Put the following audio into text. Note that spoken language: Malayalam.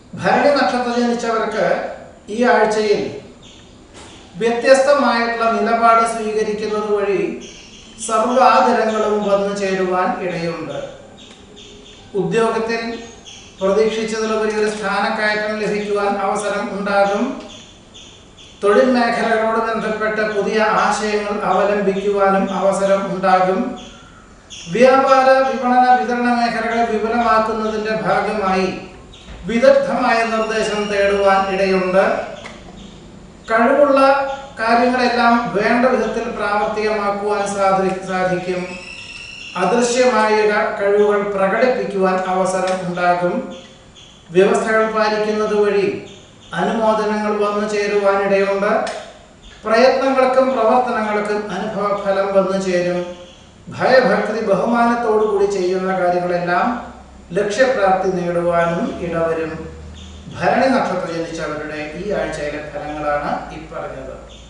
ഭരണി നക്ഷത്രം ജനിച്ചവർക്ക് ഈ ആഴ്ചയിൽ വ്യത്യസ്തമായിട്ടുള്ള നിലപാട് സ്വീകരിക്കുന്നത് വഴി സർവാദരങ്ങളും വന്നു ചേരുവാൻ ഇടയുണ്ട് ഉദ്യോഗത്തിൽ പ്രതീക്ഷിച്ചതിലുപരി ഒരു സ്ഥാനക്കയറ്റം ലഭിക്കുവാൻ അവസരം ഉണ്ടാകും തൊഴിൽ മേഖലകളോട് ബന്ധപ്പെട്ട് പുതിയ ആശയങ്ങൾ അവലംബിക്കുവാനും അവസരം ഉണ്ടാകും വ്യാപാര വിപണന വിതരണ മേഖലകളെ വിപുലമാക്കുന്നതിന്റെ ഭാഗമായി വിദഗ്ധമായ നിർദ്ദേശം തേടുവാൻ ഇടയുണ്ട് കഴിവുള്ള കാര്യങ്ങളെല്ലാം വേണ്ട വിധത്തിൽ പ്രാവർത്തികമാക്കുവാൻ സാധി സാധിക്കും അദൃശ്യമായ ക- കഴിവുകൾ പ്രകടിപ്പിക്കുവാൻ അവസരം ഉണ്ടാകും വ്യവസ്ഥകൾ പാലിക്കുന്നത് വഴി അനുമോദനങ്ങൾ വന്നു ചേരുവാൻ ഇടയുണ്ട് പ്രയത്നങ്ങൾക്കും പ്രവർത്തനങ്ങൾക്കും അനുഭവ ഫലം വന്നു ചേരും ഭയഭക്തി ബഹുമാനത്തോടു കൂടി ചെയ്യുന്ന കാര്യങ്ങളെല്ലാം ലക്ഷ്യപ്രാപ്തി നേടുവാനും ഇടവരും ഭരണി നക്ഷത്രം ജനിച്ചവരുടെ ഈ ആഴ്ചയിലെ ഫലങ്ങളാണ് ഈ പറഞ്ഞത്